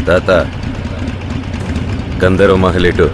తాత గంధర్వ మహలిటు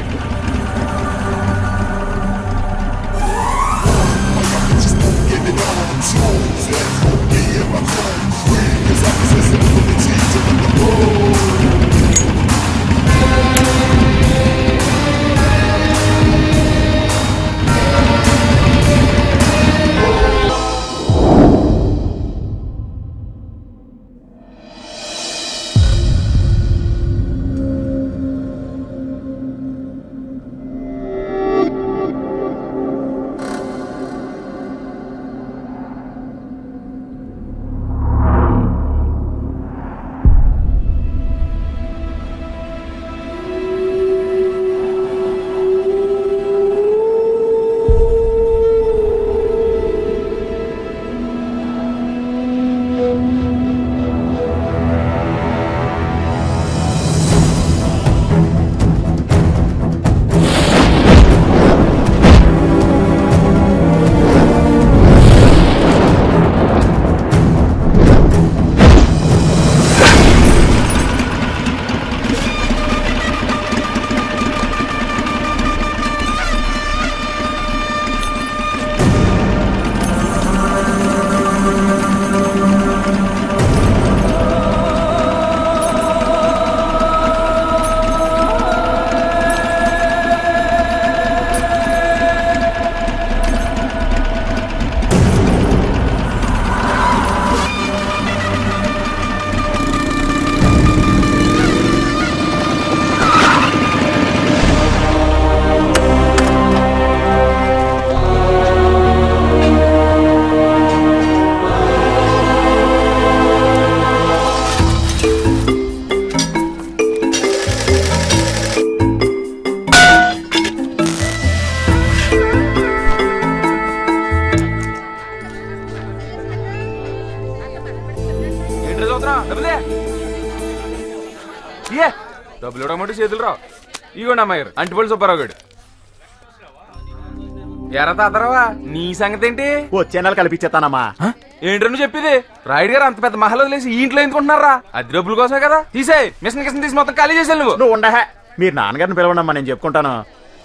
ఏంటి చదువుతున్నా డబ్బులే ఇయ్యే డబ్బులు ఇవ్వడం చేతులు రావు ఇగోండి అమ్మాయి గారు అంటిపల్లి సుబ్బారావు గారు ఎరా తాతరావా నీ సంగతి ఏంటి వచ్చే నెల కల్పించేస్తానమ్మా హ? ఏంట్రా నువ్వు చెప్పేది రాయుడు గారు అంత పెద్ద మహల్ వదిలేసి ఈ ఇంట్లో ఎందుకుంటున్నారా అది డబ్బుల కోసమే కదా తీసే మిషన్ కిషన్ తీసి మొత్తం ఖాళీ చేసాను నువ్వు నువ్వు ఉండహే మీరు నాన్నగారిని పిలవండమ్మా నేను చెప్పుకుంటాను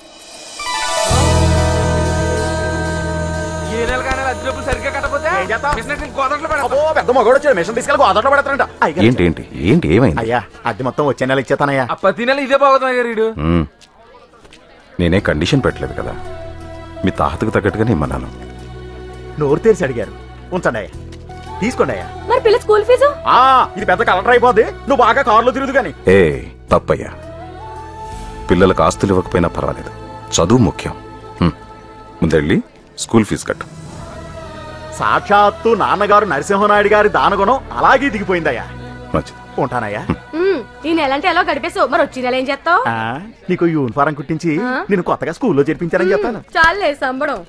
ఏ నెల కానీ అద్దె డబ్బులు సరిగ్గా కట్టకపోతే ఏం చేస్తావ్? మిషన్ కిషన్ గోదట్లో పెడతా అబ్బో పెద్ద మగోడు వచ్చాడు మిషన్ తీసుకెళ్ళి గోదావరిలో పెడతాడంట అయ్యగారు ఏంటి ఏంటి ఏంటి ఏమైంది అయ్యా అది మొత్తం వచ్చే నెల ఇచ్చేతానయ్యా ఆ ప్రతి నెల ఇదే బాగుతుంది గారు వీడు మ్మ్. నేనే కండిషన్ పెట్టలేదు కదా మీ తాహతకు తగ్గట్టుగానే ఇమ్మన్నాను నోరు తెరిచి అడిగారు ఉంచండి అయ్యా తీసుకోండి అయ్యా మరి పిల్ల స్కూల్ ఫీజు ఆ ఇది పెద్ద కలెక్టర్ అయిపోద్ది నువ్వు బాగా కారులో తిరుగుదు కానీ ఏ తప్పయ్యా పిల్లలకు ఆస్తులు ఇవ్వకపోయినా పర్వాలేదు చదువు ముఖ్యం హ్మ్. ముందెళ్ళి స్కూల్ ఫీజు కట్టు సాక్షాత్తు నాన్నగారు నరసింహనాయుడు గారి దానగుణం అలాగే దిగిపోయిందయ్యా మంచిది ఉంటానయ్యా ఉమ్, ఈ నెల అంటే ఎలా గడిపేసావు మరి వచ్చి నెల ఏం చేస్తావు ఆ, నీకు యూనిఫారం కుట్టించి ఆ? నేను కొత్తగా స్కూల్లో చేర్పించానని చెప్తాను చాలే సంబడం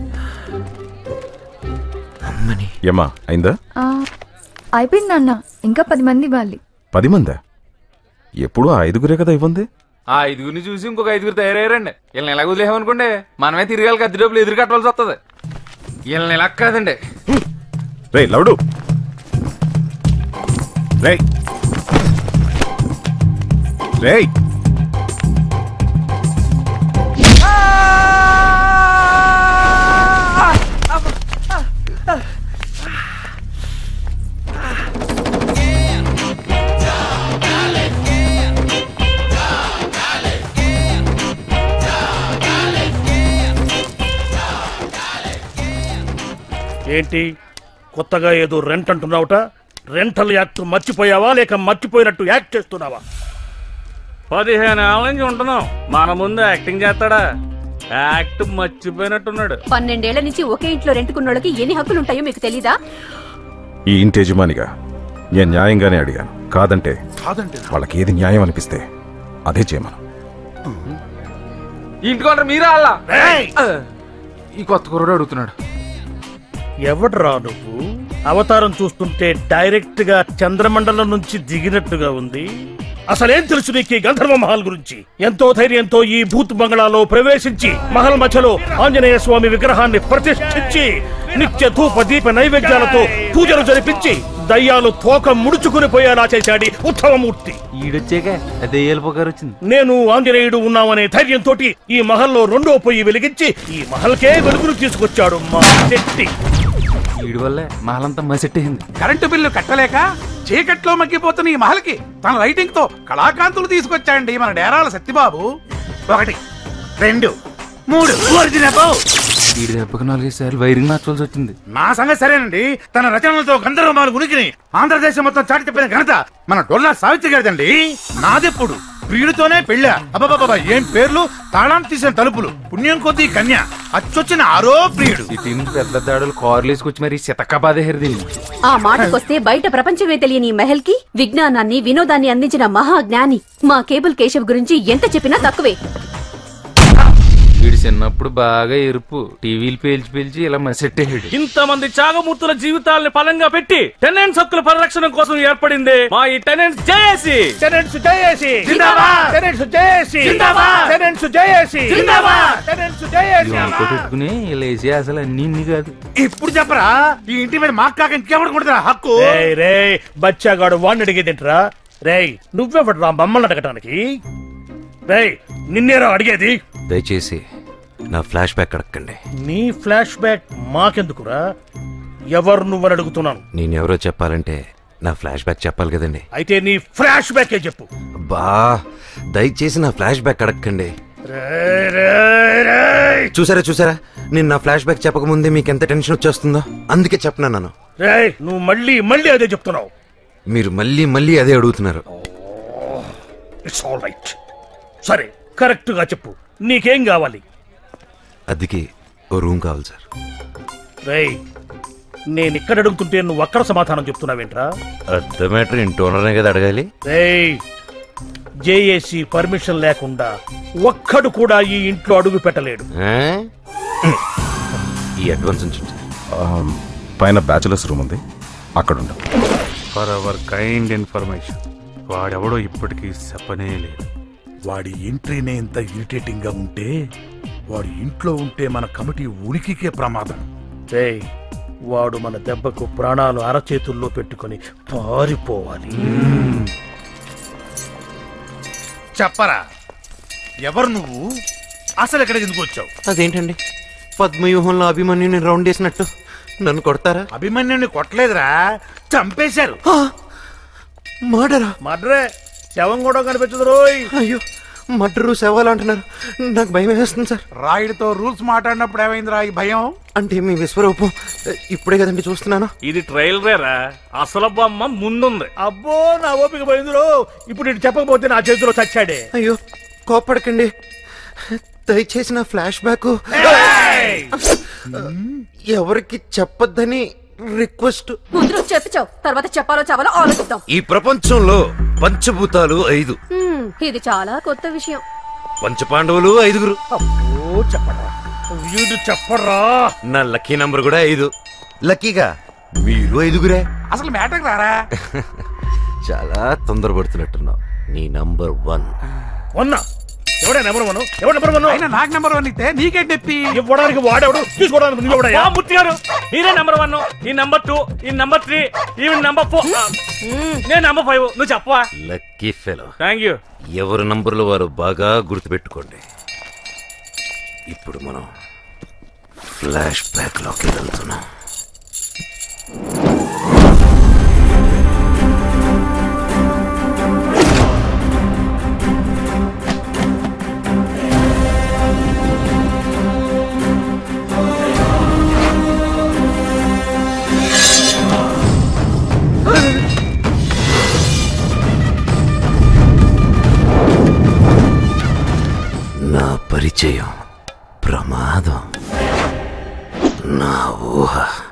ఏమ్మా అయిందా ఆ, అయిపోయింది నాన్న ఇంకా పది మంది ఇవ్వాలి పది మందా ఎప్పుడు ఆ ఐదుగురే కదా ఇవ్వంది ఆ ఐదుగురిని చూసి ఇంకొక ఐదుగురు తయారయ్యారండి వీళ్ళని ఎలా వదిలేమనుకోండి మనమే తిరగాలి అద్దె డబ్బులు ఎదురు కట్టవలసి వస్తుంది వీళ్ళని ఎలా కాదండి రే లవుడు రే రే ఏంటి కొత్తగా ఏదో రెంట్ అంటున్నావుట రెంటల్ యాక్ట్ మర్చిపోయావా లేక మర్చిపోయినట్టు యాక్ట్ చేస్తున్నావా పదిహేను ఏళ్ళ నుంచి ఉంటున్నాం మన ముందు యాక్టింగ్ చేస్తాడా యాక్ట్ మర్చిపోయినట్టున్నాడు పన్నెండేళ్ల నుంచి ఒకే ఇంట్లో రెంటుకున్న వాళ్ళకి ఎన్ని హక్కులు ఉంటాయో మీకు తెలీదా ఈ ఇంటి యజమానిగా నేను న్యాయంగానే అడిగాను కాదంటే వాళ్ళకి ఏది న్యాయం అనిపిస్తే అదే చేయమను ఇంటికి కొంటారు మీరా అలా ఈ కొత్త కుర్రోడు అడుగుతున్నాడు ఎవడ్రా నువ్వు అవతారం చూస్తుంటే డైరెక్ట్ గా చంద్రమండలం నుంచి దిగినట్టుగా ఉంది అసలేం తెలుసు నీకు ఈ గంధర్వ మహల్ గురించి ఎంతో ధైర్యంతో ఈ భూత్ బంగళాలో ప్రవేశించి మహల్ మధ్యలో ఆంజనేయ స్వామి విగ్రహాన్ని ప్రతిష్ఠించి నిత్య ధూప దీప నైవేద్యాలతో పూజలు జరిపించి దయ్యాలు తోక ముడుచుకుని పోయేలా చేశాడు ఈ ఉత్తమమూర్తి ఈడొచ్చాక అదే ఏలుపోగారు వచ్చింది నేను ఆంజనేయుడు ఉన్నామనే ధైర్యంతో ఈ మహల్లో రెండో పొయ్యి వెలిగించి ఈ మహల్కే వెలుగును తీసుకొచ్చాడు మా శెట్టి ఈడి వల్లే మహలంతా మసెట్టేసింది కరెంటు బిల్లు కట్టలేక చీకట్లో మగ్గిపోతున్న ఈ మహల్కి తన లైటింగ్ తో కళాకాంతులు తీసుకొచ్చాయండి మన డేరాల సత్యబాబు ఒకటి రెండు మూడు ఒరిజినల్ ఈడి దెబ్బకి నాలుగైదు సార్లు వైరింగ్ మార్చాల్సి వచ్చింది నా సంగతి సరేనండి తన రచనలతో గంధర్వమాల ఉనికిని ఆంధ్రదేశం మొత్తం చాటి చెప్పిన ఘనత మన డొల్లా సావిత్రి గారిదండి నాదెప్పుడు ప్రియుడితోనే పెళ్ళ అబ్బబ్బబ్బా ఏం పేర్లు తాళం తీసిన తలుపులు పుణ్యం కొద్దీ కన్య అచ్చొచ్చిన ఆరో ప్రియుడు ఈ టీం పెద్ద దాడులు కార్లు వేసుకొచ్చి మరి శతక్క బాధేహారు దీన్ని ఆ మాటకొస్తే బయట ప్రపంచమే తెలియని ఈ మహల్ కి విజ్ఞానాన్ని వినోదాన్ని అందించిన మహా జ్ఞాని మా కేబుల్ కేశవ్ గురించి ఎంత చెప్పినా తక్కువే వీడు చిన్నప్పుడు బాగా ఎరుపు టీవీలు పేల్చి పేల్చి ఇలా మసెట్టేసాడు ఇంతమంది త్యాగమూర్తుల జీవితాలని ఫలంగా పెట్టి టెనెంట్స్ హక్కుల పరిరక్షణ కోసం ఏర్పడింది మా ఈ టెనెంట్స్ జేఏసి టెనెంట్స్ జేఏసి జిందాబాద్! టెనెంట్స్ జేఏసి జిందాబాద్! టెనెంట్స్ జేఏసి జిందాబాద్! టెనెంట్స్ జేఏసి అనుకో పెట్టుకుని ఇలా వేసే అసలు అన్ని ఇన్ని కాదు ఇప్పుడు చెప్పరా ఈ ఇంటి మీద మాకు కాక ఇంకెవరు కొడుతున్నా హక్కు రేయ్ రేయ్ బచ్చాగాడు వాడిని అడిగేదేంట్రా రేయ్ నువ్వెవడ్రా మమ్మల్ని అడగటానికి రేయ్ నిన్నేరా అడిగేది దయచేసి నా ఫ్లాష్ బ్యాక్ అడగండి నీ ఫ్లాష్ బ్యాక్ మాకెందుకురా ఎవరు నువ్వని అడుగుతున్నాను నేనెవరో చెప్పాలంటే నా ఫ్లాష్ బ్యాక్ చెప్పాలి కదండి అయితే నీ ఫ్లాష్ బ్యాకే చెప్పు బా దయచేసి నా ఫ్లాష్ బ్యాక్ అడగండి రేయ్, రేయ్, రేయ్. చూసారా చూసారా నేను నా ఫ్లాష్ బ్యాక్ చెప్పకముందే మీకు ఎంత టెన్షన్ వచ్చేస్తుందో అందుకే చెప్పినాను రేయ్ నువ్వు మళ్ళీ మళ్ళీ అదే చెప్తున్నావు మీరు మళ్ళీ మళ్ళీ అదే అడుగుతున్నారు ఇట్స్ ఆల్ రైట్ సరే కరెక్ట్ గా చెప్పు నీకేం కావాలి అద్దెకి ఓ రూమ్ కావాలి సార్ రేయ్ నేను ఇక్కడ అడుగుతుంటే నువ్వు అక్కడ సమాధానం చెప్తున్నావేంట్రా అద్దె మ్యాటర్ ఇంటి ఓనర్నే కదా అడగాలి రేయ్ జేఏసీ పర్మిషన్ లేకుండా ఒక్కడు కూడా ఈ ఇంట్లో అడుగు పెట్టలేడు ఆ? ఈ అడ్వాన్స్ ఉంచండి సార్. ఆ, పైన బ్యాచులర్స్ రూమ్ ఉంది అక్కడ ఉండు ఫర్ అవర్ కైండ్ ఇన్ఫర్మేషన్ వాడెవడో ఇప్పటికీ చెప్పనే లేదు వాడి ఎంట్రీనే ఇంత ఇరిటేటింగ్ గా ఉంటే వాడి ఇంట్లో ఉంటే మన కమిటీ ఉనికికే ప్రమాదం రేయ్ వాడు మన దెబ్బకు ప్రాణాలు అరచేతుల్లో పెట్టుకొని పారిపోవాలి చెప్పరా ఎవరు నువ్వు అసలు ఎక్కడికి ఎందుకు వచ్చావు అదేంటండి పద్మవ్యూహంలో అభిమన్యుని రౌండ్ వేసినట్టు నన్ను కొడతారా అభిమన్యుని కొట్టలేదురా చంపేశారు మర్డరా మడ్రే శవం కూడా కనిపించదు రోయ్ అయ్యో మర్డరు శవాలు అంటున్నారు నాకు భయం వేస్తుంది సార్ రాయుడితో రూల్స్ మాట్లాడినప్పుడు ఏమైందిరా ఈ భయం అంటే మీ విశ్వరూపం ఇప్పుడే కదండి చూస్తున్నాను ఇది ట్రైల్ రేరా అసలు బొమ్మ ముందుంది అబ్బో నా ఓపిక పోయిందిరో ఇప్పుడు ఇటు చెప్పకపోతే నా చేతిలో చచ్చాడే అయ్యో కోపడకండి దయచేసి నా ఫ్లాష్ బ్యాక్ ఎవరికి చెప్పొద్దని రిక్వెస్ట్ ముందు చెప్పిచావు తర్వాత చెప్పాలో చావాలో ఆలోచిద్దాం ఈ ప్రపంచంలో పంచభూతాలు ఐదు హ్మ్, ఇది చాలా కొత్త విషయం పంచపాండవులు ఐదుగురు అబ్బో చెప్పరా వీడు చెప్పరా నా లక్కీ నంబర్ కూడా ఐదు లక్కీగా మీరు ఐదుగురే అసలు మ్యాటర్ రారా చాలా తొందరపడుతున్నట్టున్నావు నీ నంబర్ వన్ వన్నా ఎవడే నెంబర్ వన్ ఎవడు నెంబర్ వన్ అయినా నాకు నెంబర్ వన్ ఇస్తే నీకేంటి నొప్పి ఇవ్వడానికి వాడేవాడు తీసుకోవడానికి నువ్వెవడయ్యా మూర్తి గారు మీరే నెంబర్ వన్ ఈ నెంబర్ టూ ఈ నెంబర్ త్రీ ఈ నెంబర్ ఫోర్ నేను నెంబర్ ఫైవ్ నువ్వు చెప్పవా లక్కీ ఫెలో థ్యాంక్ యూ ఎవరి నంబర్లు వారు బాగా గుర్తుపెట్టుకోండి ఇప్పుడు మనం ఫ్లాష్ బ్యాక్ లోకి వెళ్తున్నాం నా పరిచయం ప్రమాదం నా ఊహ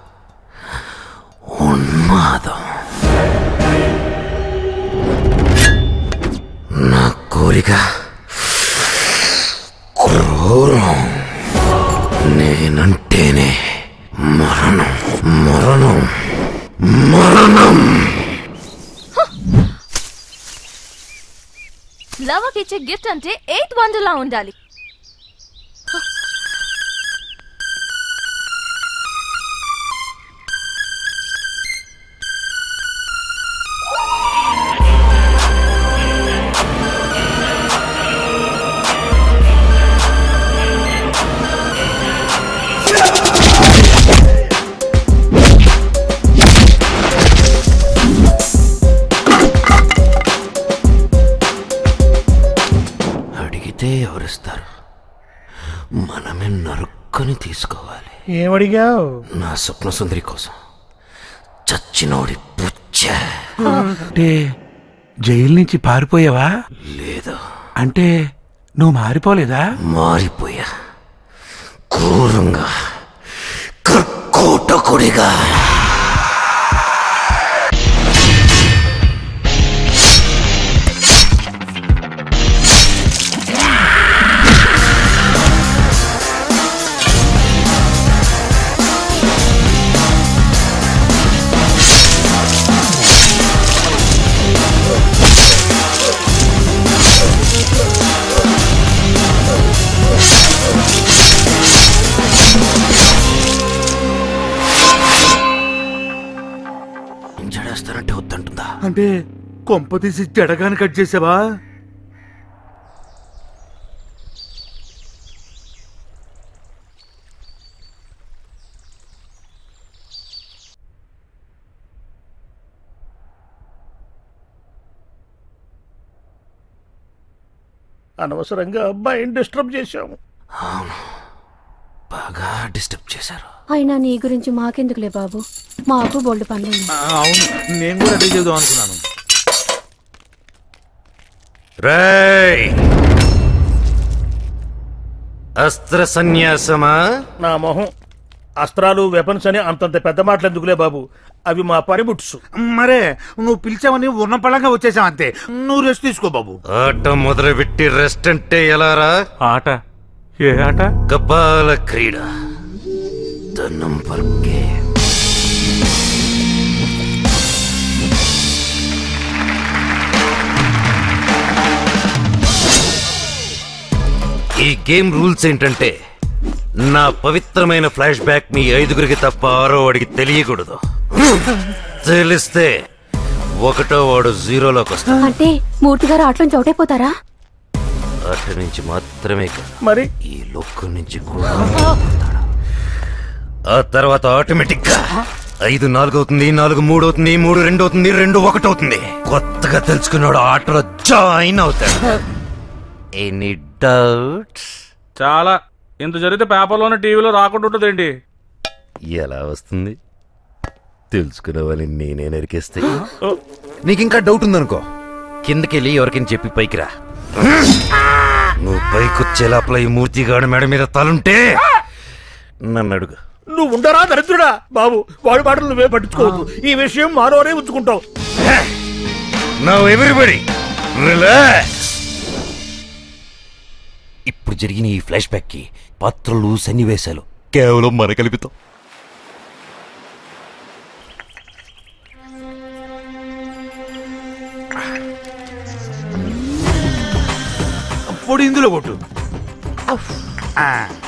ఉన్మాదం నా కోరిక క్రూరం నేనంటేనే మరణం మరణం మరణం లవర్కి ఇచ్చే గిఫ్ట్ అంటే ఎయిత్ వండర్లా ఉండాలి మనమే నరుక్కొని తీసుకోవాలి ఏమడిగావు నా స్వప్న సుందరి కోసం చచ్చినోడి పుచ్చ అంటే జైలు నుంచి పారిపోయావా లేదు అంటే నువ్వు మారిపోలేదా మారిపోయా క్రూరంగా కర్కోటకుడిగా జడేస్తానంటే వద్దంటుందా అంటే కొంప తీసి జడగాని కట్ చేసావా అనవసరంగా అబ్బాయిని డిస్టర్బ్ చేశాము బాగా డిస్టర్బ్ చేశారు అయినా నీ గురించి మాకెందుకులే బాబు మాకు బోల్డ్ పనులు అవును నేను కూడా అదే చేద్దాం అనుకున్నాను రేయ్ అస్త్ర సన్యాసమా నా మొహం అస్త్రాలు వెపన్స్ అని అంతంత పెద్ద మాటలు ఎందుకులే బాబు అవి మా పనిముట్సు మరే నువ్వు పిలిచావని ఉన్న పళంగా వచ్చేసావు అంతే నువ్వు రెస్ట్ తీసుకో బాబు ఆట మొదలుపెట్టి రెస్ట్ అంటే ఎలారా ఆట ఏ ఆట కపాల క్రీడ ద నంబర్ గేమ్ ఈ గేమ్ రూల్స్ ఏంటంటే నా పవిత్రమైన ఫ్లాష్ బ్యాక్ మీ ఐదుగురికి తప్ప ఆరో వాడికి తెలియకూడదు తెలిస్తే ఒకటో వాడు జీరోలోకి వస్తాడు అంటే మూర్తి గారు ఆటలోంచి అవుట్ అయిపోతారా ఆట నుంచి మాత్రమే కాదు మరి ఈ లోకం నుంచి కూడా ఆ తర్వాత ఆటోమేటిక్ గా ఐదు నాలుగు అవుతుంది నాలుగు మూడు అవుతుంది మూడు రెండు అవుతుంది రెండు ఒకటి అవుతుంది కొత్తగా తెలుసుకున్నాడు ఆటలో జాయిన్ అవుతాడు ఎనీ డౌట్స్ చాలా ఇంత జరిగితే పేపర్లోనే టీవీలో రాకుండా ఉంటుందేంటి ఎలా వస్తుంది తెలుసుకునే వాళ్ళని నేనే నరికేస్తే నీకు ఇంకా డౌట్ ఉందనుకో కిందకెళ్ళి ఎవరికైనా చెప్పి పైకి రా నువ్వు పైకొచ్చే లోపల ఈ మూర్తిగాడు మెడ మీద తలుంటే నన్ను అడుగు నువ్వు ఉండరా దరిద్రుడా బాబు వాడి మాటలు నువ్వే పట్టించుకోవద్దు ఈ విషయం మానవరే ఉంచుకుంటావు నౌ ఎవ్రీబడి రిలాక్స్ ఇప్పుడు జరిగిన ఈ ఫ్లాష్ బ్యాక్ కి పాత్రలు సన్నివేశాలు కేవలం మన కల్పితం పొడి ఇందులో కొట్టు ఆ,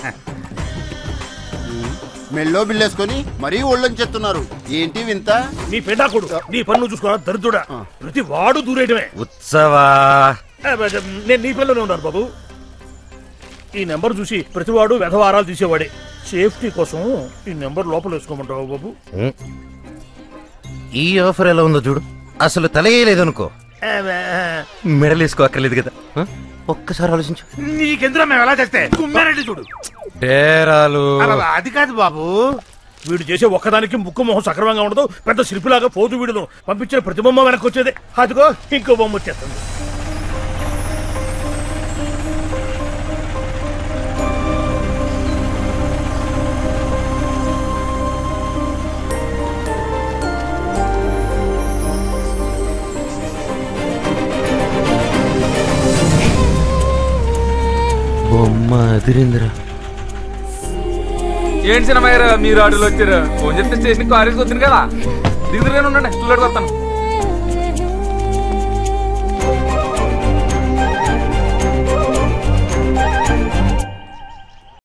మెల్లో బిల్లేసుకొని మరీ ఒళ్ళని చెప్తున్నారు ఏంటి వింత నీ పెడాకుడు నీ పన్ను చూసుకోరా దరిద్రుడా ప్రతి వాడు దూరేయడమే ఉత్సవా ఆ, నేను నీ పిల్లనే ఉన్నాను బాబు ఈ నెంబర్ చూసి ప్రతివాడు వ్యధవారాలు తీసేవాడే సేఫ్టీ కోసం ఈ నెంబర్ లోపల వేసుకోమంటావు బాబు ఉం. ఈ ఆఫర్ ఎలా ఉందో చూడు అసలు తలగేయలేదనుకో ఆ, ఆ, మెడల్ వేసుకో అక్కర్లేదు కదా ఆ? ఒక్కసారి ఆలోచించు నీకెందులో మేము ఎలా చేస్తే కుమ్మారెడ్డి చూడు డేరాలు అలా అది కాదు బాబు వీడు చేసే ఒక్కదానికి ముక్కు మొహం సక్రమంగా ఉండదు పెద్ద శిల్పిలాగా పోతు వీడును పంపించిన ప్రతి బొమ్మ వెనక్కి వచ్చేదే అదిగో ఇంకో బొమ్మ వచ్చేస్తుంది బొమ్మ అదిరిందిరా ఏంటి సినిమా మీరు ఆటోలో వచ్చారు ఫోన్ చెప్తే స్టేషన్ కాలేజ్కి వచ్చింది కదా దిగుదురుగానే ఉండండి స్టూడెంట్ వస్తాను